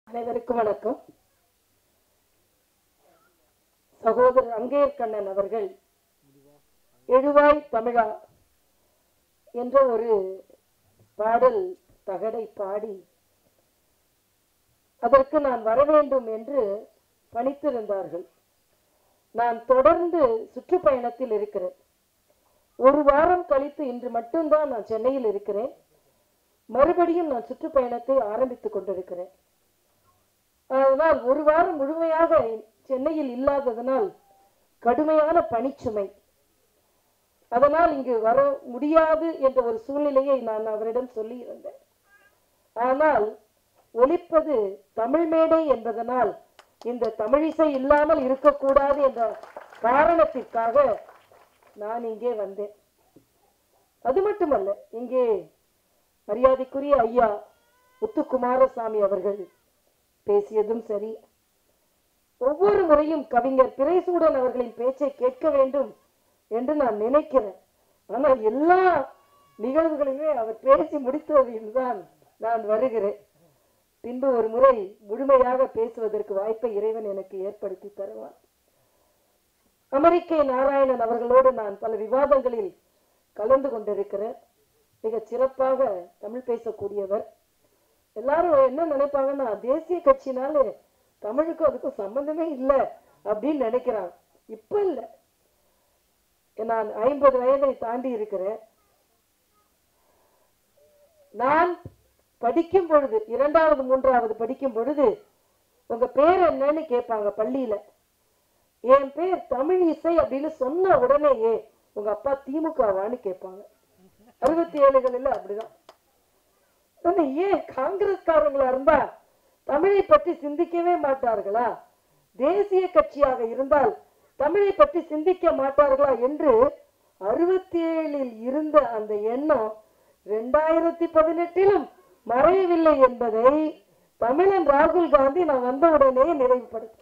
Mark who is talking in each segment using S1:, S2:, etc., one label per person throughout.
S1: அனைவருக்கும் வணக்கம் சகோதரர் அங்கேயர் கண்ணன் அவர்கள் எழுவாய் தமிழா என்ற ஒரு பாடல் தகடை பாடி அதற்கு நான் வர வேண்டும் என்று பணித்திருந்தார்கள் நான் தொடர்ந்து சுற்றுப்பயணத்தில் இருக்கிறேன் ஒரு வாரம் கழித்து இன்று மட்டும்தான் நான் சென்னையில் இருக்கிறேன் மறுபடியும் நான் சுற்றுப்பயணத்தை ஆரம்பித்துக் கொண்டிருக்கிறேன் அதனால் ஒரு வாரம் முழுமையாக சென்னையில் இல்லாததனால் கடுமையான பணிச்சுமை அதனால் இங்கு வர முடியாது என்ற ஒரு சூழ்நிலையை நான் அவரிடம் சொல்லி இருந்தேன் ஆனால் ஒலிப்பது தமிழ் மேடை என்பதனால் இந்த தமிழிசை இல்லாமல் இருக்கக்கூடாது என்ற காரணத்திற்காக நான் இங்கே வந்தேன் அது மட்டுமல்ல இங்கே மரியாதைக்குரிய ஐயா முத்துக்குமாரசாமி அவர்கள் பேசியதும் சரி ஒவ்வொரு முறையும் கவிஞர் பிறைசூடன் அவர்களின் பேச்சை கேட்க வேண்டும் என்று நான் நினைக்கிறேன் ஆனால் எல்லா நிகழ்வுகளிலுமே அவர் பேசி முடித்ததில் தான் நான் வருகிறேன் பின்பு ஒரு முறை முழுமையாக பேசுவதற்கு வாய்ப்பை இறைவன் எனக்கு ஏற்படுத்தி தருவான் அமெரிக்க நாராயணன் அவர்களோடு நான் பல விவாதங்களில் கலந்து கொண்டிருக்கிறேன் மிக சிறப்பாக தமிழ் பேசக்கூடியவர் எல்லாரும் என்ன நினைப்பாங்கன்னா தேசிய கட்சினாலே தமிழுக்கும் அதுக்கும் சம்பந்தமே இல்லை அப்படின்னு நினைக்கிறாங்க இப்ப இல்ல நான் ஐம்பது வயதை தாண்டி இருக்கிறேன் நான் படிக்கும் பொழுது இரண்டாவது மூன்றாவது படிக்கும் பொழுது உங்க பேர் என்னன்னு கேட்பாங்க பள்ளியில என் பேர் தமிழ் இசை அப்படின்னு சொன்ன உடனேயே உங்க அப்பா திமுகவான்னு கேட்பாங்க அறுபத்தி ஏழுகளில் அப்படிதான் ஆனா ஏன் காங்கிரஸ்காரங்களா இருந்தா தமிழை பற்றி சிந்திக்கவே மாட்டார்களா தேசிய கட்சியாக இருந்தால் தமிழை பற்றி சிந்திக்க மாட்டார்களா என்று அறுபத்தி ஏழில் இருந்த அந்த எண்ணம் ரெண்டாயிரத்தி பதினெட்டிலும் மறையவில்லை என்பதை தமிழன் ராகுல் காந்தி நான் வந்த உடனே நிறைவுபடுத்த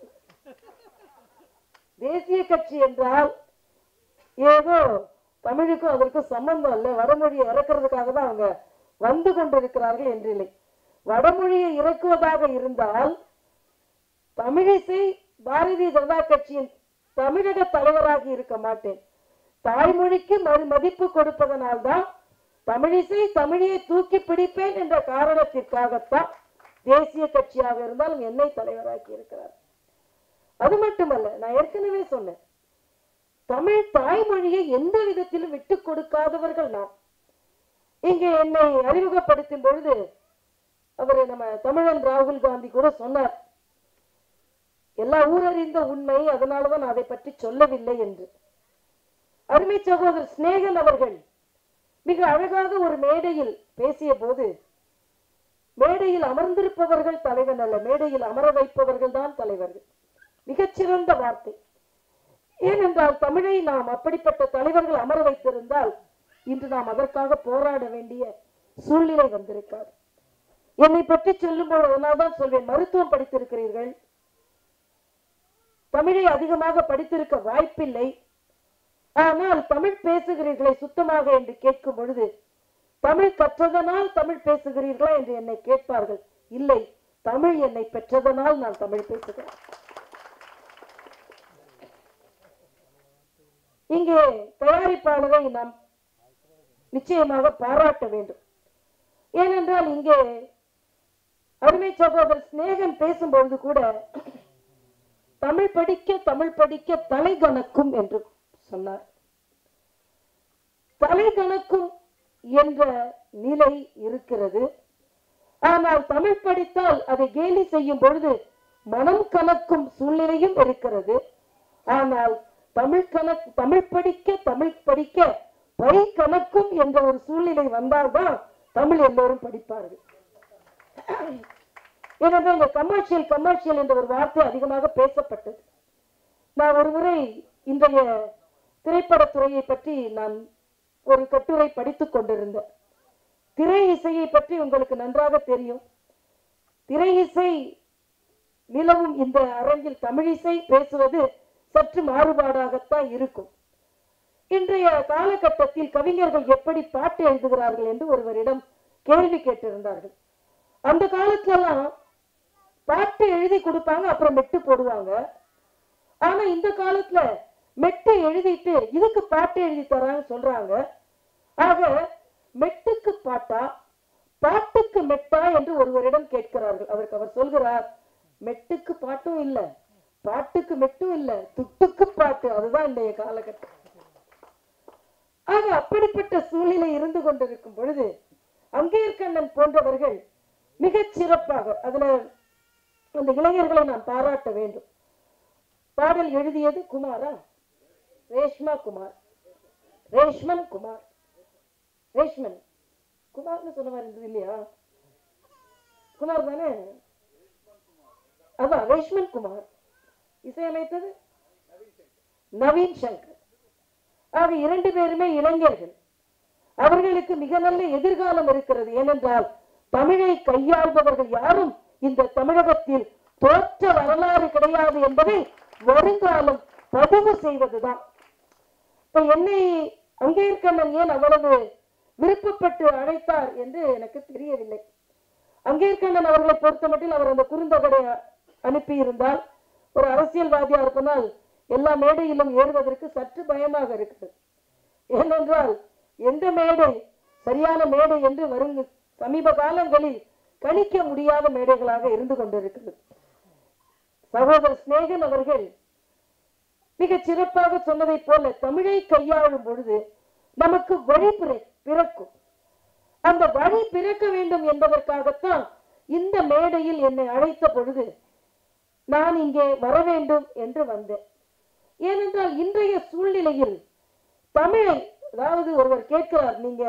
S1: தேசிய கட்சி என்றால் ஏதோ தமிழுக்கும் அதற்கும் சம்பந்தம் இல்லை வடமொழியை இறக்குறதுக்காக தான் அவங்க வந்து கொண்டிருக்கிறார்கள் என்று இல்லை வடமொழியை இறக்குவதாக இருந்தால் தமிழிசை பாரதிய ஜனதா கட்சியின் தமிழக தலைவராகி இருக்க மாட்டேன் தாய்மொழிக்கு மறு மதிப்பு கொடுப்பதனால்தான் தமிழிசை தமிழியை தூக்கி பிடிப்பேன் என்ற காரணத்திற்காகத்தான் தேசிய கட்சியாக இருந்தாலும் என்னை தலைவராக்கி இருக்கிறார் அது மட்டுமல்ல நான் ஏற்கனவே சொன்னேன் தமிழ் தாய்மொழியை எந்த விதத்திலும் விட்டு கொடுக்காதவர்கள் நாம் இங்கே என்னை அறிமுகப்படுத்தும் பொழுது அவர் நம்ம தமிழன் ராகுல் காந்தி கூட சொன்னார் எல்லா ஊரறிந்த உண்மை அதனாலதான் நான் அதை பற்றி சொல்லவில்லை என்று அருமை சகோதரர் சிநேகன் அவர்கள் மிக அழகாக ஒரு மேடையில் பேசிய போது மேடையில் அமர்ந்திருப்பவர்கள் தலைவன் அல்ல மேடையில் அமர வைப்பவர்கள் தான் தலைவர்கள் மிகச்சிறந்த வார்த்தை ஏனென்றால் தமிழை நாம் அப்படிப்பட்ட தலைவர்கள் அமர வைத்திருந்தால் இன்று நாம் அதற்காக போராட வேண்டிய சூழ்நிலை வந்திருக்காது என்னை பற்றி சொல்லும் போது அதனால்தான் சொல்வேன் மருத்துவம் படித்திருக்கிறீர்கள் தமிழை அதிகமாக படித்திருக்க வாய்ப்பில்லை ஆனால் தமிழ் பேசுகிறீர்களே சுத்தமாக என்று கேட்கும் பொழுது தமிழ் கற்றதனால் தமிழ் பேசுகிறீர்களா என்று என்னை கேட்பார்கள் இல்லை தமிழ் என்னை பெற்றதனால் நான் தமிழ் பேசுகிறேன் இங்கே தயாரிப்பாளரை நாம் நிச்சயமாக பாராட்ட வேண்டும் ஏனென்றால் இங்கே அருமை சகோதரர் சிநேகன் பேசும்பொழுது கூட தமிழ் படிக்க தமிழ் படிக்க தலை கணக்கும் என்று சொன்னார் தலை கணக்கும் என்ற நிலை இருக்கிறது ஆனால் தமிழ் படித்தால் அதை கேலி செய்யும் பொழுது மனம் கணக்கும் சூழ்நிலையும் இருக்கிறது ஆனால் தமிழ் கணக்கு தமிழ் படிக்க தமிழ் படிக்க பை கணக்கும் என்ற ஒரு சூழ்நிலை வந்தால்தான் தமிழ் எல்லோரும் படிப்பார்கள் ஏனென்றால் இந்த கமர்ஷியல் கமர்ஷியல் என்ற ஒரு வார்த்தை அதிகமாக பேசப்பட்டது நான் ஒரு முறை இன்றைய திரைப்படத்துறையை பற்றி நான் ஒரு கட்டுரை படித்துக் கொண்டிருந்தேன் திரை இசையை பற்றி உங்களுக்கு நன்றாக தெரியும் திரை இசை நிலவும் இந்த அரங்கில் தமிழிசை பேசுவது சற்று மாறுபாடாகத்தான் இருக்கும் இன்றைய காலகட்டத்தில் கவிஞர்கள் எப்படி பாட்டு எழுதுகிறார்கள் என்று ஒருவரிடம் கேள்வி கேட்டிருந்தார்கள் அந்த காலத்திலலாம் பாட்டு எழுதி கொடுப்பாங்க அப்புறம் மெட்டு போடுவாங்க ஆனா இந்த காலத்துல மெட்டு எழுதிட்டு இதுக்கு பாட்டு எழுதி தராங்க சொல்றாங்க ஆக மெட்டுக்கு பாட்டா பாட்டுக்கு மெட்டா என்று ஒருவரிடம் கேட்கிறார்கள் அவருக்கு அவர் சொல்கிறார் மெட்டுக்கு பாட்டும் இல்ல பாட்டுக்கு மெட்டும் இல்ல துட்டுக்கு பாட்டு அதுதான் இன்றைய காலகட்டம் ஆக அப்படிப்பட்ட சூழ்நிலை இருந்து கொண்டிருக்கும் பொழுது அங்கேற்கண்ணன் போன்றவர்கள் மிகச் சிறப்பாக அதுல அந்த இளைஞர்களை நான் பாராட்ட வேண்டும் பாடல் எழுதியது குமாரா ரேஷ்மா குமார் ரேஷ்மன் குமார் ரேஷ்மன் குமார்னு சொன்ன மாதிரி இருந்தது இல்லையா குமார் தானே அதான் ரேஷ்மன் குமார் இசையமைத்தது நவீன் சங்கர் ஆக இரண்டு பேருமே இளைஞர்கள் அவர்களுக்கு மிக நல்ல எதிர்காலம் இருக்கிறது ஏனென்றால் தமிழை கையாள்பவர்கள் யாரும் இந்த தமிழகத்தில் தோற்ற வரலாறு கிடையாது என்பதை வருங்காலம் பதிவு செய்வதுதான் இப்ப என்னை அங்கேற்கண்ணன் ஏன் அவ்வளவு விருப்பப்பட்டு அழைத்தார் என்று எனக்கு தெரியவில்லை அங்கேற்கண்ணன் அவர்களை பொறுத்த மட்டில் அவர் அந்த குறுந்தொகை அனுப்பி இருந்தால் ஒரு அரசியல்வாதியா இருப்பதால் எல்லா மேடையிலும் ஏறுவதற்கு சற்று பயமாக இருக்கிறது ஏனென்றால் எந்த மேடை சரியான மேடை என்று வரும் சமீப காலங்களில் கணிக்க முடியாத மேடைகளாக இருந்து கொண்டிருக்கிறது சகோதரர் சிநேகன் அவர்கள் மிகச் சிறப்பாக சொன்னதைப் போல தமிழை கையாளும் பொழுது நமக்கு வழி பிற- பிறக்கும் அந்த வழி பிறக்க வேண்டும் என்பதற்காகத்தான் இந்த மேடையில் என்னை அழைத்த பொழுது நான் இங்கே வர வேண்டும் என்று வந்தேன் ஏனென்றால் இன்றைய சூழ்நிலையில் தமிழை அதாவது ஒருவர் கேட்கிறார் நீங்க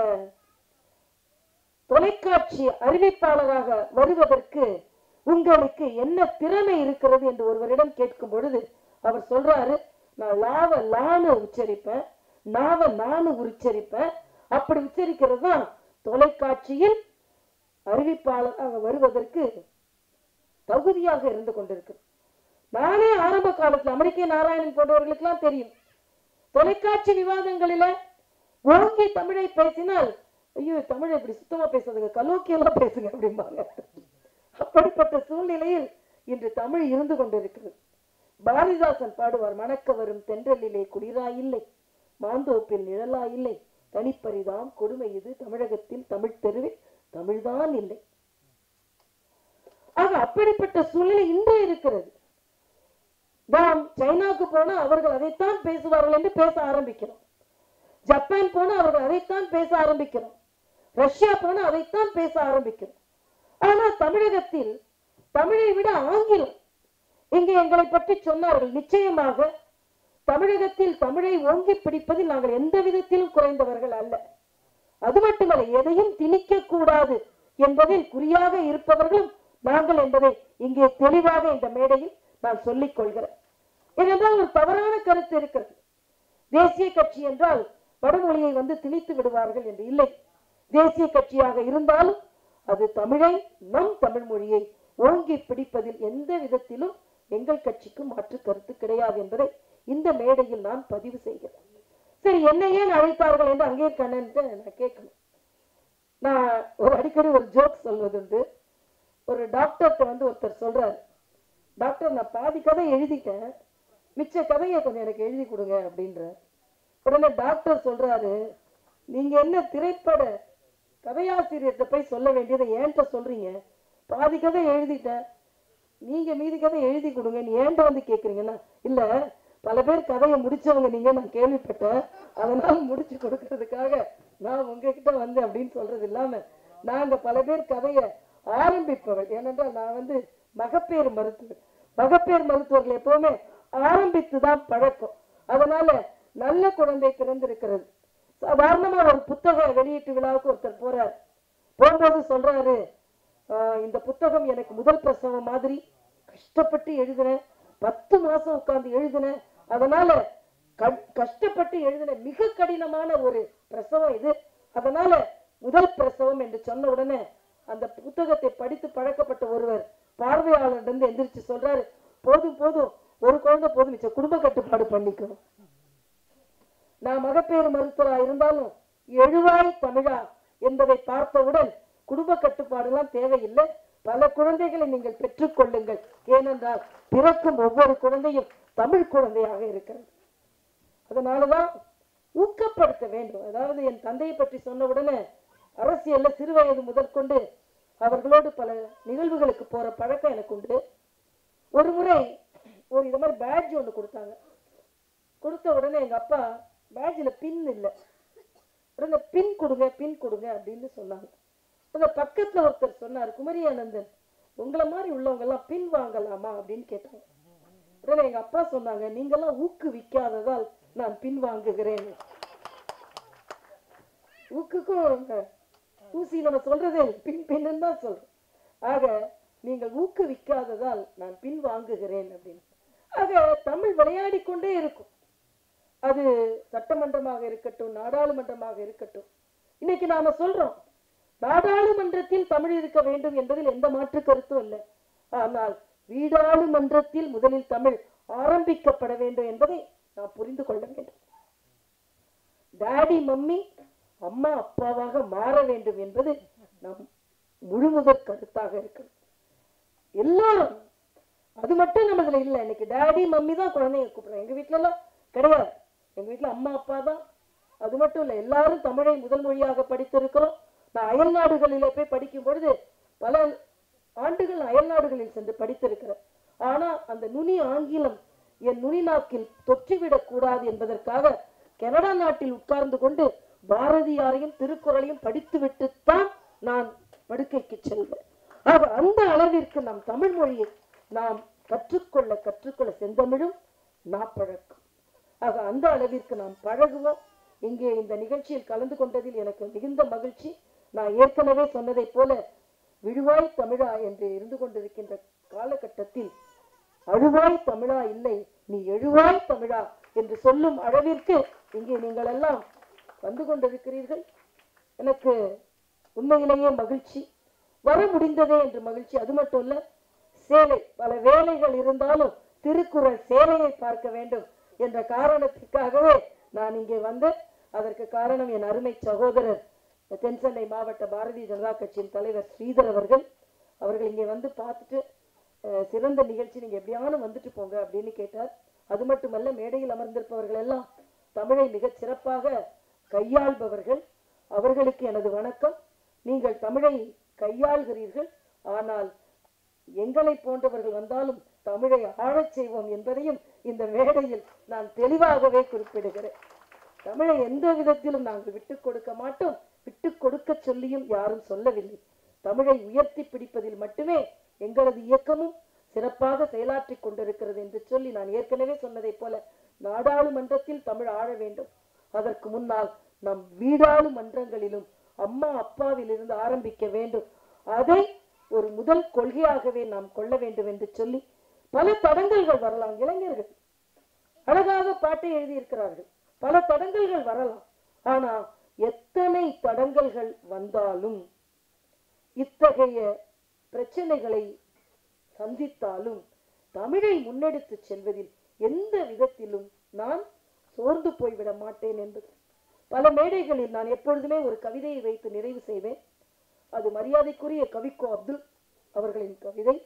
S1: தொலைக்காட்சி அறிவிப்பாளராக வருவதற்கு உங்களுக்கு என்ன திறமை இருக்கிறது என்று ஒருவரிடம் கேட்கும் பொழுது அவர் சொல்றாரு நான் லாவ லான்னு உச்சரிப்பேன் நாவ நானு உச்சரிப்பேன் அப்படி உச்சரிக்கிறது தான் தொலைக்காட்சியில் அறிவிப்பாளராக வருவதற்கு தகுதியாக இருந்து கொண்டிருக்கு நானே ஆரம்ப காலத்துல அமெரிக்க நாராயணன் போன்றவர்களுக்கெல்லாம் தெரியும் தொலைக்காட்சி விவாதங்களில ஓங்கி தமிழை பேசினால் ஐயோ தமிழை இப்படி சுத்தமா பேசாதுங்க கலோக்கியெல்லாம் பேசுங்க அப்படிம்பாங்க அப்படிப்பட்ட சூழ்நிலையில் இன்று தமிழ் இருந்து கொண்டிருக்கிறது பாரதிதாசன் பாடுவார் மணக்க வரும் தென்றலிலே குளிரா இல்லை மாந்தோப்பில் நிழலா இல்லை தனிப்பரிதாம் கொடுமை இது தமிழகத்தில் தமிழ் தெருவில் தமிழ்தான் இல்லை ஆக அப்படிப்பட்ட சூழ்நிலை இன்றே இருக்கிறது நாம் சைனாக்கு போனா அவர்கள் அதைத்தான் பேசுவார்கள் என்று பேச ஆரம்பிக்கிறோம் ஜப்பான் போனா அவர்கள் அதைத்தான் பேச ஆரம்பிக்கிறோம் ரஷ்யா போனா அதைத்தான் பேச ஆரம்பிக்கிறோம் ஆனா தமிழகத்தில் தமிழை விட ஆங்கிலம் இங்கே எங்களை பற்றி சொன்னார்கள் நிச்சயமாக தமிழகத்தில் தமிழை ஓங்கி பிடிப்பதில் நாங்கள் எந்த விதத்திலும் குறைந்தவர்கள் அல்ல அது மட்டுமல்ல எதையும் திணிக்க கூடாது என்பதில் குறியாக இருப்பவர்களும் நாங்கள் என்பதை இங்கே தெளிவாக இந்த மேடையில் நான் சொல்லிக் கொள்கிறேன் ஏனென்றால் ஒரு தவறான கருத்து இருக்கிறது தேசிய கட்சி என்றால் வடமொழியை வந்து திணித்து விடுவார்கள் என்று இல்லை தேசிய கட்சியாக இருந்தாலும் அது தமிழை நம் தமிழ் மொழியை ஓங்கி பிடிப்பதில் எந்த விதத்திலும் எங்கள் கட்சிக்கு மாற்று கருத்து கிடையாது என்பதை இந்த மேடையில் நான் பதிவு செய்கிறேன் சரி என்னை ஏன் அழைத்தார்கள் என்று அங்கே கண்ணன் நான் கேட்கணும் நான் ஒரு அடிக்கடி ஒரு ஜோக் சொல்வதுண்டு ஒரு டாக்டர்கிட்ட வந்து ஒருத்தர் சொல்றாரு டாக்டர் நான் பாதி கதை எழுதிட்டேன் மிச்ச கதையை கொஞ்சம் எனக்கு எழுதி கொடுங்க அப்படின்ற உடனே டாக்டர் சொல்றாரு நீங்க என்ன திரைப்பட கதையாசிரியர்கிட்ட போய் சொல்ல வேண்டியதை ஏன்ட்ட சொல்றீங்க பாதி கதை எழுதிட்டேன் நீங்க மீதி கதை எழுதி கொடுங்க நீ ஏன்ட்ட வந்து கேக்குறீங்கன்னா இல்ல பல பேர் கதையை முடிச்சவங்க நீங்க நான் கேள்விப்பட்டேன் அதனால முடிச்சு கொடுக்கறதுக்காக நான் உங்ககிட்ட வந்தேன் அப்படின்னு சொல்றது இல்லாம நாங்க பல பேர் கதையை ஆரம்பிப்பவள் ஏனென்றால் நான் வந்து மகப்பேறு மருத்துவர் மகப்பேறு மருத்துவர்கள் எப்பவுமே ஆரம்பித்து தான் பழக்கம் அதனால நல்ல குழந்தை பிறந்திருக்கிறது சாதாரணமா ஒரு புத்தக வெளியீட்டு விழாவுக்கு ஒருத்தர் போறார் போகும்போது சொல்றாரு "ஆஹ், இந்த புத்தகம் எனக்கு முதல் பிரசவம் மாதிரி கஷ்டப்பட்டு எழுதினேன் பத்து மாசம் உட்கார்ந்து எழுதினேன் அதனால க- கஷ்டப்பட்டு எழுதின மிக கடினமான ஒரு பிரசவம் இது அதனால முதல் பிரசவம் என்று சொன்ன உடனே அந்த புத்தகத்தை படித்து பழக்கப்பட்ட ஒருவர் பார்வையாளரிடம் எந்திரிச்சு சொல்றாரு போதும் போதும் ஒரு குழந்தை போதும் மிச்சம் குடும்ப கட்டுப்பாடு பண்ணிக்கணும் நான் மகப்பேறு மருத்துவரா இருந்தாலும் எழுவாய் தமிழா என்பதை பார்த்தவுடன் குடும்ப கட்டுப்பாடுலாம் தேவையில்லை பல குழந்தைகளை நீங்கள் பெற்றுக்கொள்ளுங்கள் ஏனென்றால் பிறக்கும் ஒவ்வொரு குழந்தையும் தமிழ் குழந்தையாக இருக்கிறது அதனாலதான் ஊக்கப்படுத்த வேண்டும் அதாவது என் தந்தையை பற்றி சொன்ன உடனே அரசியல்ல சிறுவயது முதற்கொண்டு அவர்களோடு பல நிகழ்வுகளுக்கு போற பழக்கம் எனக்கு உண்டு ஒரு முறை ஒரு இது மாதிரி பேட்ஜ் ஒன்று கொடுத்தாங்க கொடுத்த உடனே எங்க அப்பா பேட்ஜில் பின் இல்லை உடனே பின் கொடுங்க பின் கொடுங்க அப்படின்னு சொன்னாங்க உங்க பக்கத்துல ஒருத்தர் சொன்னார் குமரி ஆனந்தன் உங்களை மாதிரி உள்ளவங்க எல்லாம் பின் வாங்கலாமா அப்படின்னு கேட்டாங்க உடனே எங்க அப்பா சொன்னாங்க நீங்கெல்லாம் ஊக்குவிக்காததால் நான் பின் வாங்குகிறேன் ஊக்குக்கும் இந்த ஊசி நம்ம சொல்றதே இல்லை. பின் பின்னு தான் சொல்றோம் ஆக நீங்கள் ஊக்குவிக்காததால் நான் பின் வாங்குகிறேன் அப்படின்னு ஆக தமிழ் விளையாடி கொண்டே இருக்கும் அது சட்டமன்றமாக இருக்கட்டும் நாடாளுமன்றமாக இருக்கட்டும் இன்னைக்கு நாம சொல்றோம் நாடாளுமன்றத்தில் தமிழ் இருக்க வேண்டும் என்பதில் எந்த மாற்று கருத்தும் இல்லை ஆனால் வீடாளுமன்றத்தில் முதலில் தமிழ் ஆரம்பிக்கப்பட வேண்டும் என்பதை நாம் புரிந்து கொள்ள வேண்டும் டாடி மம்மி அம்மா அப்பாவாக மாற வேண்டும் என்பது நம் முழுமுதற் கருத்தாக இருக்கிறது எல்லாரும் அது மட்டும் நம்மதுல இல்ல இன்னைக்கு டாடி மம்மி தான் குழந்தைங்க கூப்பிடுறோம் எங்க வீட்ல எல்லாம் கிடையாது எங்க வீட்ல அம்மா அப்பா தான் அது மட்டும் இல்ல எல்லாரும் தமிழை முதல் மொழியாக படித்திருக்கிறோம் நான் அயல் நாடுகளிலே போய் படிக்கும் பொழுது பல ஆண்டுகள் அயல் நாடுகளில் சென்று படித்திருக்கிறேன் ஆனா அந்த நுனி ஆங்கிலம் என் நுனி நாக்கில் தொற்றிவிடக் கூடாது என்பதற்காக கனடா நாட்டில் உட்கார்ந்து கொண்டு பாரதியாரையும் திருக்குறளையும் படித்துவிட்டுத்தான் நான் படுக்கைக்கு செல்வேன் ஆக அந்த அளவிற்கு நம் தமிழ் மொழியை நாம் கற்றுக்கொள்ள கற்றுக்கொள்ள செந்தமிழும் நாப்பழக்கம் ஆக அந்த அளவிற்கு நாம் பழகுவோம் இங்கே இந்த நிகழ்ச்சியில் கலந்து கொண்டதில் எனக்கு மிகுந்த மகிழ்ச்சி நான் ஏற்கனவே சொன்னதைப் போல விழுவாய் தமிழா என்று இருந்து கொண்டிருக்கின்ற காலகட்டத்தில் அழுவாய் தமிழா இல்லை நீ எழுவாய் தமிழா என்று சொல்லும் அளவிற்கு இங்கே நீங்கள் எல்லாம் வந்து கொண்டிருக்கிறீர்கள் எனக்கு உண்மையிலேயே மகிழ்ச்சி வர முடிந்ததே என்று மகிழ்ச்சி அது மட்டும் இல்ல சேலை பல வேலைகள் இருந்தாலும் திருக்குறள் சேலையை பார்க்க வேண்டும் என்ற காரணத்திற்காகவே நான் இங்கே வந்து அதற்கு காரணம் என் அருமை சகோதரர் தென்சென்னை மாவட்ட பாரதிய ஜனதா கட்சியின் தலைவர் ஸ்ரீதர் அவர்கள் அவர்கள் இங்கே வந்து பார்த்துட்டு அஹ், சிறந்த நிகழ்ச்சி நீங்க எப்படியானும் வந்துட்டு போங்க அப்படின்னு கேட்டார் அது மட்டுமல்ல மேடையில் அமர்ந்திருப்பவர்கள் எல்லாம் தமிழை மிகச் சிறப்பாக கையாள்பவர்கள் அவர்களுக்கு எனது வணக்கம் நீங்கள் தமிழை கையாள்கிறீர்கள் ஆனால் எங்களை போன்றவர்கள் வந்தாலும் தமிழை ஆழச் செய்வோம் என்பதையும் இந்த மேடையில் நான் தெளிவாகவே குறிப்பிடுகிறேன் தமிழை எந்த விதத்திலும் நாங்கள் விட்டுக் கொடுக்க மாட்டோம் விட்டுக் கொடுக்க சொல்லியும் யாரும் சொல்லவில்லை தமிழை உயர்த்தி பிடிப்பதில் மட்டுமே எங்களது இயக்கமும் சிறப்பாக செயலாற்றிக் கொண்டிருக்கிறது என்று சொல்லி நான் ஏற்கனவே சொன்னதைப் போல நாடாளுமன்றத்தில் தமிழ் ஆழ வேண்டும் அதற்கு முன்னால் நம் வீடாளுமன்றங்களிலும் அம்மா அப்பாவிலிருந்து ஆரம்பிக்க வேண்டும் அதை ஒரு முதல் கொள்கையாகவே நாம் கொள்ள வேண்டும் என்று சொல்லி பல தடங்கல்கள் வரலாம் இளைஞர்கள் அழகாக பாட்டை எழுதியிருக்கிறார்கள் பல தடங்கல்கள் வரலாம் ஆனா எத்தனை தடங்கல்கள் வந்தாலும் இத்தகைய பிரச்சனைகளை சந்தித்தாலும் தமிழை முன்னெடுத்து செல்வதில் எந்த விதத்திலும் நான் சோர்ந்து போய்விட மாட்டேன் என்பது பல மேடைகளில் நான் எப்பொழுதுமே ஒரு கவிதையை வைத்து நிறைவு செய்வேன் அது மரியாதைக்குரிய கவிக்கோ அப்துல் அவர்களின் கவிதை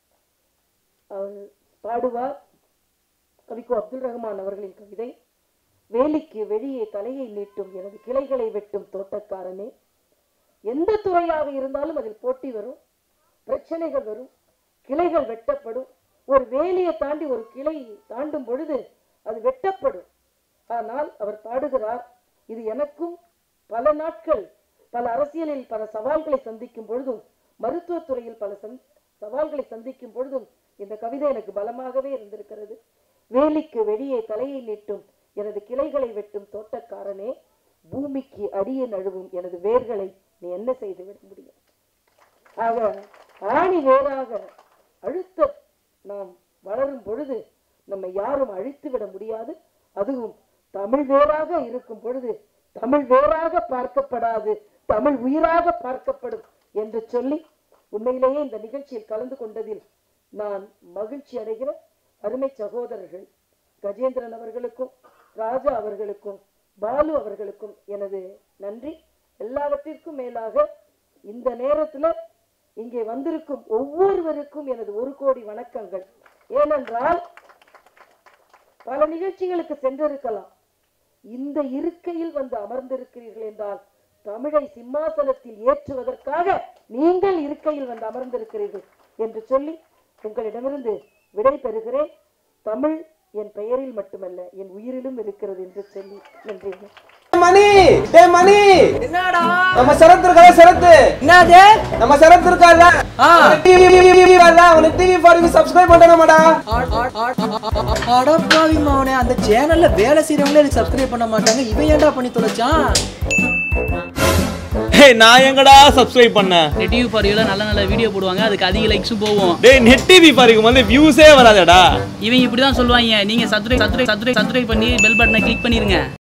S1: அவர் பாடுவார் கவிக்கோ அப்துல் ரஹ்மான் அவர்களின் கவிதை வேலிக்கு வெளியே தலையை நீட்டும் எனது கிளைகளை வெட்டும் தோட்டக்காரனே எந்த துறையாக இருந்தாலும் அதில் போட்டி வரும் பிரச்சனைகள் வரும் கிளைகள் வெட்டப்படும் ஒரு வேலியை தாண்டி ஒரு கிளை தாண்டும் பொழுது அது வெட்டப்படும் ஆனால் அவர் பாடுகிறார் இது எனக்கும் பல நாட்கள் பல அரசியலில் பல சவால்களை சந்திக்கும் பொழுதும் மருத்துவத்துறையில் பல சந்- சவால்களை சந்திக்கும் பொழுதும் இந்த கவிதை எனக்கு பலமாகவே இருந்திருக்கிறது வேலிக்கு வெளியே தலையை நீட்டும் எனது கிளைகளை வெட்டும் தோட்டக்காரனே பூமிக்கு அடியே நழுவும் எனது வேர்களை நீ என்ன செய்து விட முடியும் ஆக ஆணி வேறாக அழுத்த நாம் வளரும் பொழுது நம்மை யாரும் அழித்து விட முடியாது அதுவும் தமிழ் வேறாக இருக்கும் பொழுது தமிழ் வேறாக பார்க்கப்படாது தமிழ் உயிராக பார்க்கப்படும் என்று சொல்லி உண்மையிலேயே இந்த நிகழ்ச்சியில் கலந்து கொண்டதில் நான் மகிழ்ச்சி அடைகிற அருமை சகோதரர்கள் கஜேந்திரன் அவர்களுக்கும் ராஜா அவர்களுக்கும் பாலு அவர்களுக்கும் எனது நன்றி எல்லாவற்றிற்கும் மேலாக இந்த நேரத்துல இங்கே வந்திருக்கும் ஒவ்வொருவருக்கும் எனது ஒரு கோடி வணக்கங்கள் ஏனென்றால் பல நிகழ்ச்சிகளுக்கு சென்றிருக்கலாம் இந்த இருக்கையில் வந்து அமர்ந்திருக்கிறீர்கள் என்றால் தமிழை சிம்மாசனத்தில் ஏற்றுவதற்காக நீங்கள் இருக்கையில் வந்து அமர்ந்திருக்கிறீர்கள் என்று சொல்லி உங்களிடமிருந்து விடை பெறுகிறேன் தமிழ் என் பெயரில் மட்டுமல்ல என் உயிரிலும் இருக்கிறது என்று சொல்லி நன்றி
S2: மணி டே மணி
S3: என்னடா
S2: நம்ம சரத் இருக்கா சரத்
S3: என்னது
S2: நம்ம சரத் இருக்கால
S3: ஆ.
S2: டிவி உனக்கு டிவி ஃபாருக்கு சப்ஸ்கிரைப் பண்ணணுமாடா
S3: அடப்பாவி மவனே அந்த சேனல்ல வேலை செய்யறவங்களே எனக்கு சப்ஸ்கிரைப் பண்ண மாட்டாங்க இவன் ஏன்டா பண்ணி தொலைச்சான்
S4: டேய் நான் எங்கடா சப்ஸ்கிரைப் பண்ணேன்
S5: நெட் டிவி ஃபார் நல்ல நல்ல வீடியோ போடுவாங்க அதுக்கு அதிக லைக்ஸும் போகும்
S4: டேய் நெட் டிவி பாருங்க வந்து வியூஸே வராதடா
S5: இவங்க இப்படி தான் சொல்லுவாங்க நீங்க சப்ஸ்கிரைப் சப்ஸ்கிரைப் சப்ஸ்கிரைப் சப்ஸ்கிரைப் பண்ணி பெல் பட்டனை கிளிக் பண்ணிருங்க